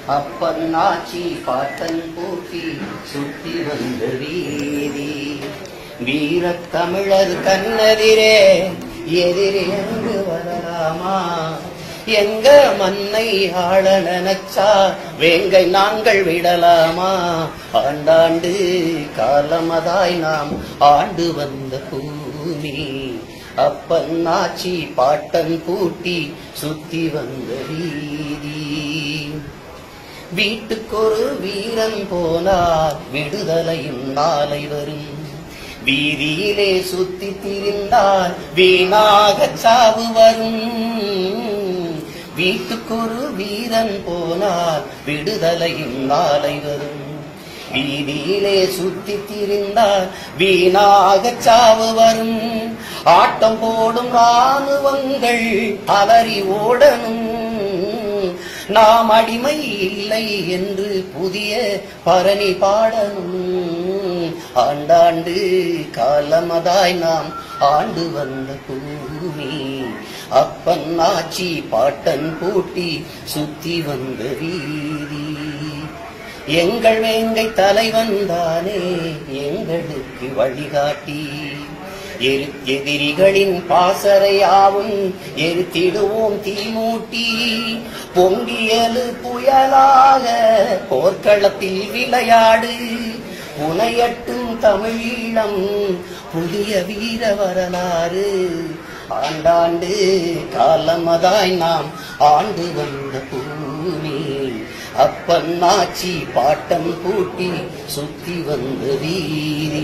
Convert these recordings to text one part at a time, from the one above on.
அப்பன் ஆச்சி பாட்டன் பூட்டி சுத்தி வந்த வீதி வீரத் தமிழர் கண்ணெதிரே எதிரே எங்கு வரலாமா எங்க மண்ணை ஆள நினைச்சா வேங்கை நாங்கள் விடலாமா ஆண்டாண்டு காலமதாய் நாம் ஆண்டு வந்த பூமி அப்பன் ஆச்சி பாட்டன் பூட்டி சுத்தி வந்த வீதி வீட்டுக்கொரு வீரன் போனார் விடுதலையும் நாளை வரும் வீதியிலே சுத்தி திரிந்தால் வீணாக சாவு வரும் வீட்டுக்கொரு வீரன் போனார் விடுதலையும் நாளை வரும் வீதியிலே சுத்தி திரிந்தால் வீணாக சாவு வரும் ஆட்டம் போடும் ராணுவங்கள் அலறி ஓடணும் நாம் அடிமை இல்லை என்று புதிய பரணி பாடணும் ஆண்டாண்டு காலமதாய் நாம் ஆண்டு வந்த பூமி அப்பன் ஆச்சி பாட்டன் பூட்டி சுத்தி வந்த வீதி எங்கள் வேங்கை தலைவன் தானே எங்களுக்கு வழிகாட்டி எரி- எதிரிகளின் பாசறையாவும் எரித்திடுவோம் தீமூட்டி பொங்கியலு புயலாக போர்க்களத்தில் விளையாடு புனையட்டும் தமிழீழம் புதிய வீர வரலாறு ஆண்டாண்டு காலமதாய் நாம் ஆண்டு வந்த பூமி அப்பன் ஆச்சி பாட்டம் பூட்டி சுத்தி வந்த வீதி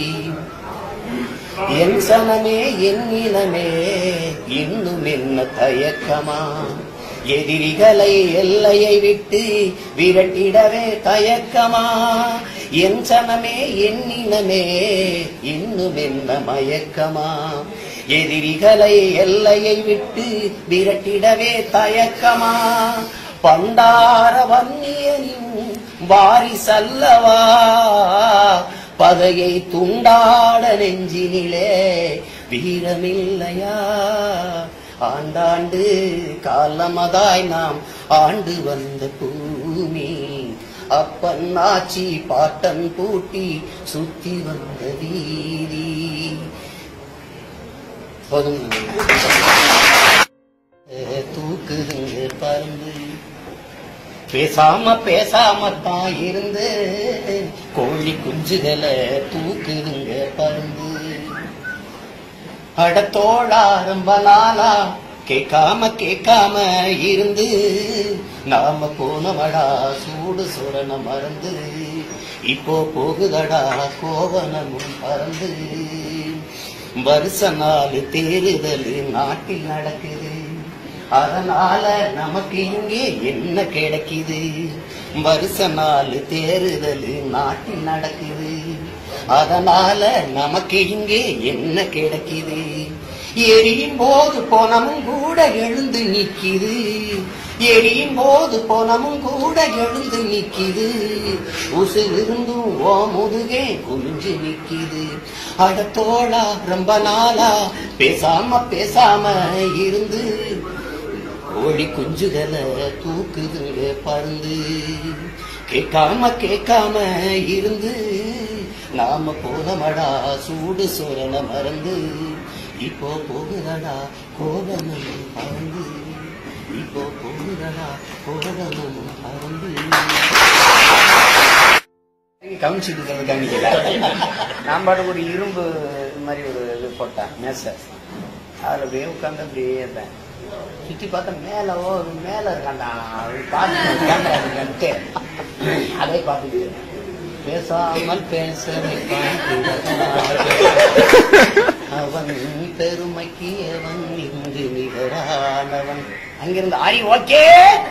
என் சனமே என் இனமே இன்னும் என்ன தயக்கமா எதிரிகளை எல்லையை விட்டு விரட்டிடவே தயக்கமா என் சனமே என் இனமே இன்னும் என்ன மயக்கமா எதிரிகளை எல்லையை விட்டு விரட்டிடவே தயக்கமா பண்டார வன்னியனின் வாரிசல்லவா பகையை துண்டாட நெஞ்சினிலே வீரமில்லையா ஆண்டாண்டு காலமதாய் நாம் ஆண்டு வந்த பூமி அப்பன் ஆச்சி பாட்டன் பூட்டி சுத்தி வந்த வீதி போதும் தூக்குதுங்க பருந்து பேசாம பேசாம தான் இருந்து கோழி குஞ்சுகளை தூக்குதுங்க பருந்து அடத்தோழா ரொம்ப நாளா கேட்காம கேட்காம இருந்து நாம போனவடா சூடு சுரண மறந்து இப்போ போகுதடா கோவனமும் பறந்து வருஷ நாள் தேறுதல் நாட்டில் நடக்குது அதனால நமக்கு இங்கே என்ன கிடைக்குது வருஷ நாள் தேறுதல் நாட்டில் நடக்குது அதனால நமக்கு இங்கே என்ன கிடைக்குது எரியும் போது போனமும் கூட எழுந்து நிக்குது எரியும் போது போனமும் கூட எழுந்து நிக்குது உசுருந்தும் ஓ முதுகே குனிஞ்சு நிக்குது அடத்தோளா ரொம்ப நாளா பேசாம பேசாம இருந்து கோழி குஞ்சுகளை தூக்குதுங்க பறந்து கேட்காம கேட்காம இருந்து நாம போனமடா சூடு சோரண மறந்து இப்போ போகுதடா கோபமும் பறந்து இப்போ போகுதடா கோபமும் பறந்து கவனிச்சுட்டு இருக்கிறது கவனிக்கல நான் பாட்டுக்கு ஒரு இரும்பு இது மாதிரி ஒரு இது போட்டேன் மேசை அதில் அப்படியே உட்காந்து அப்படியே இருந்தேன் சுற்றி பார்த்தா மேல ஓ மேல இருக்காண்டா அப்படி பார்த்து கேமரா இருக்கான்ட்டு அதை பார்த்துட்டு பேசாமல் பேச வைப்பான் அவன் பெருமைக்கு அவன் இங்கு நிகரானவன் அங்கிருந்து ஆரி ஓகே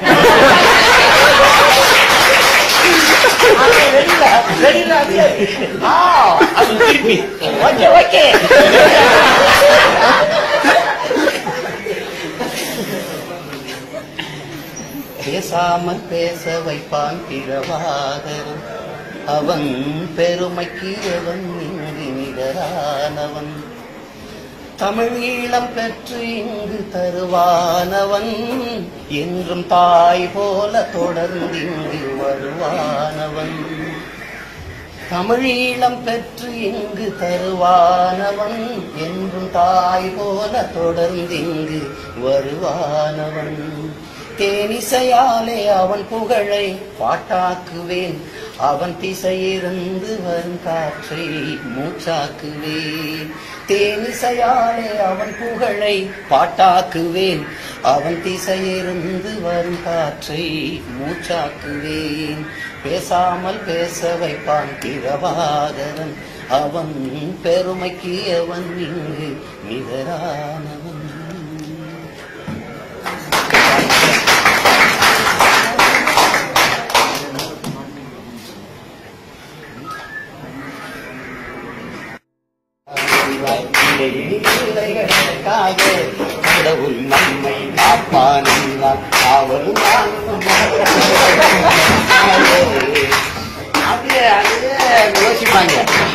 ஓகே ஓகே பேசாமல் பேச வைப்பான் பிறவாதவன் அவன் பெருமைக்கு அவன் இங்கு நிகரானவன் தமிழ் ஈழம் பெற்று இங்கு தருவானவன் என்றும் தாய் போல தொடர்ந்து இங்கு வருவானவன் தமிழீழம் பெற்று இங்கு தருவானவன் என்றும் தாய் போல தொடர்ந்து இங்கு வருவானவன் தேனிசையாலே அவன் புகழை பாட்டாக்குவேன் அவன் திசையிருந்து வரும் காற்றை மூச்சாக்குவேன் தேனிசையாலே அவன் புகழை பாட்டாக்குவேன் அவன் திசையிருந்து வரும் காற்றை மூச்சாக்குவேன் பேசாமல் பேச வைப்பான் பிரபாகரன் அவன் பெருமைக்கு அவன் இங்கு நிகரானவன் இந்த இடிநிலைகளுக்காக கடவுள் நம்மை காப்பான் என்றான். அவரும் அது அது யோசிப்பாங்க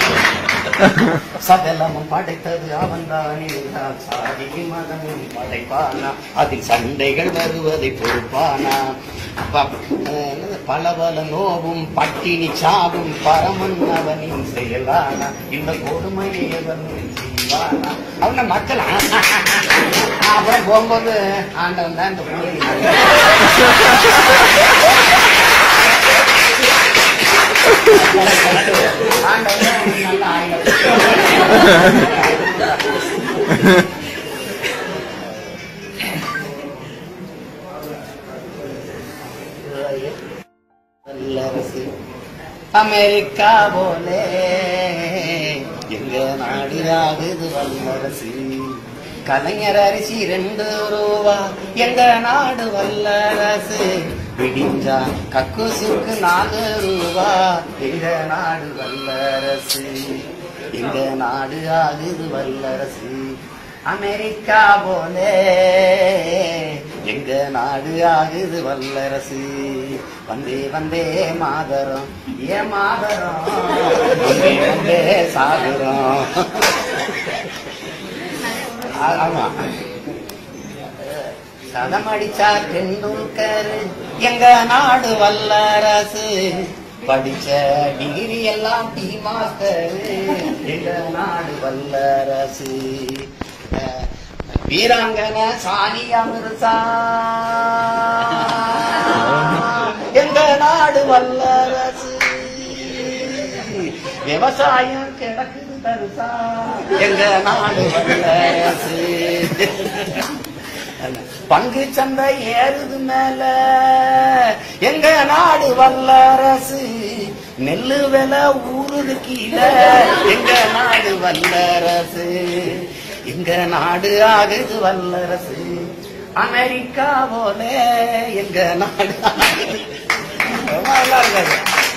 சகலமும் படைத்தது அவன் தானே சாதி மதமும் படைப்பானா அதில் சண்டைகள் வருவதை பொறுப்பானா ப- அஹ் பல பல நோவும் பட்டினி சாவும் பரமன் அவனின் செயலானா இந்த கொடுமையை அவன் செய்வானா அவன மக்கள் அப்புறம் போகும்போது ஆண்டவன் தான் இந்த புள்ளி ஆண்டவன் தான் அவனுக்கு நல்ல ஆயுதம் வல்லரசு அமெரிக்கா போலே எங்க நாடியாகுது வல்லரசு கலைஞர் அரிசி ரெண்டு ரூபா எங்க நாடு வல்லரசு விடிஞ்சா கக்கூசுக்கு நாலு ரூபா எங்க நாடு வல்லரசு எங்க நாடு ஆகுது வல்லரசு அமெரிக்கா போலே எங்க நாடு ஆகுது வல்லரசு வந்தே வந்தே மாதரம் ஏ மாதரம் வந்தே வந்தே சாகரம் ஆ- ஆமா சதம் அடிச்சா தெண்டுல்கர் எங்க நாடு வல்லரசு படிச்ச டிகிரி எல்லாம் டி மாஸ்டர் எங்க நாடு வல்லரசு அஹ், வீராங்கன சானியா மிர்சா எங்க நாடு வல்லரசு விவசாயம் கிடக்குது தருசா எங்க நாடு வல்லரசு பங்கு சந்தை ஏறுது மேல எங்க நாடு வல்லரசு நெல்லு விலை ஊறுது கீழே எங்க நாடு வல்லரசு எங்க நாடு ஆகுது வல்லரசு அமெரிக்கா போல எங்க நாடு ஆகுது. ரொம்ப நல்லா இருக்காது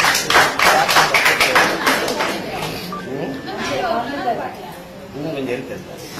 ம்? இன்னும் கொஞ்சம் இருக்கு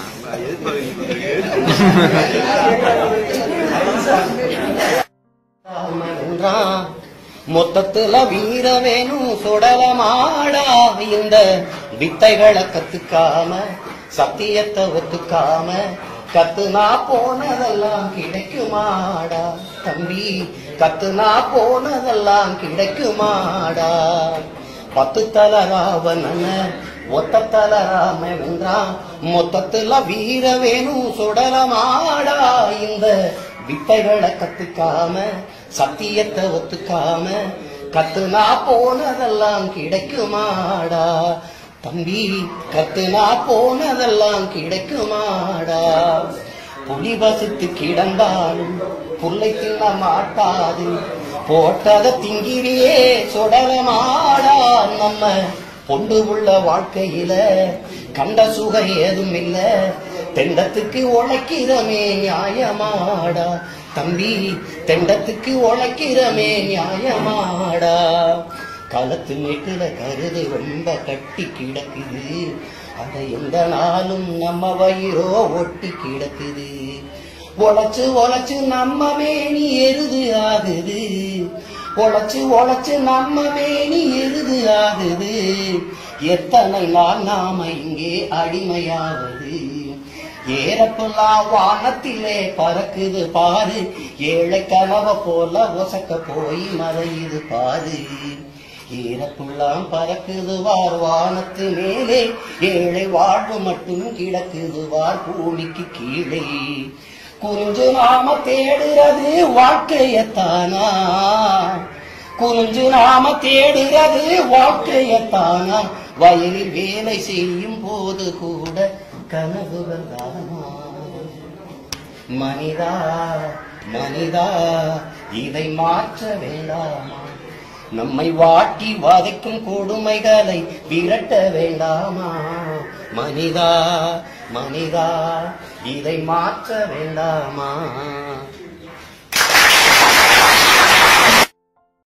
என்றான். மொத்தத்துல வீர வேணும் சுடலமாடா இந்த வித்தைகளை கத்துக்காம சத்தியத்தை ஒத்துக்காம கத்துனா போனதெல்லாம் கிடைக்குமாடா தம்பி கத்துனா போனதெல்லாம் கிடைக்குமாடா பத்து தல ராவணன ஒத்த தல ராம வென்றான் மொத்தத்துல வீர வேணும் சுடலமாடா இந்த வித்தைகளை கத்துக்காம சத்தியத்தை ஒத்துக்காம கத்துனா போனதெல்லாம் கிடைக்குமாடா தம்பி கத்துனா போனதெல்லாம் கிடைக்குமாடா புலி வசித்து கிடந்தாலும் புல்லை தின்ன மாட்டாது போட்டத திங்கிரியே சுடலமாடா நம்ம பொண்டு உள்ள வாழ்க்கையில கண்ட சுகம் ஏதும் இல்ல தெண்டத்துக்கு உழைக்கிறமே நியாயமாடா தம்பி தெண்டத்துக்கு உழைக்கிறமே நியாயமாடா களத்து மேட்டுல கருது ரொம்ப கட்டி கிடக்குது அதை எந்த நாளும் நம்ம வயிறோ ஒட்டி கிடக்குது உழைச்சு உழைச்சு நம்ம மேனி எருது ஆகுது உழைச்சு உழைச்சு நம்ம மேனி எருது ஆகுது எத்தனை நாள் நாம இங்கே அடிமையாவது ஏறப்புலாம் வானத்திலே பறக்குது பாரு ஏழை கனவ போல ஒசக்க போய் மறையுது பாரு ஏறப்புல்லாம் பறக்குது வார் வானத்து மேலே ஏழை வாழ்வு மட்டும் கிடக்குது வார் பூமிக்கு கீழே குறிஞ்சு நாம தேடுறது வாழ்க்கையத்தானா குறிஞ்சு நாம தேடுறது வாழ்க்கையத்தானா வயலில் வேலை செய்யும் போது கூட கனவுகள் தானா மனிதா மனிதா இதை மாற்ற வேண்டாமா நம்மை வாட்டி வதைக்கும் கொடுமைகளை விரட்ட வேண்டாமா மனிதா மனிதா இதை மாற்ற வேண்டாமா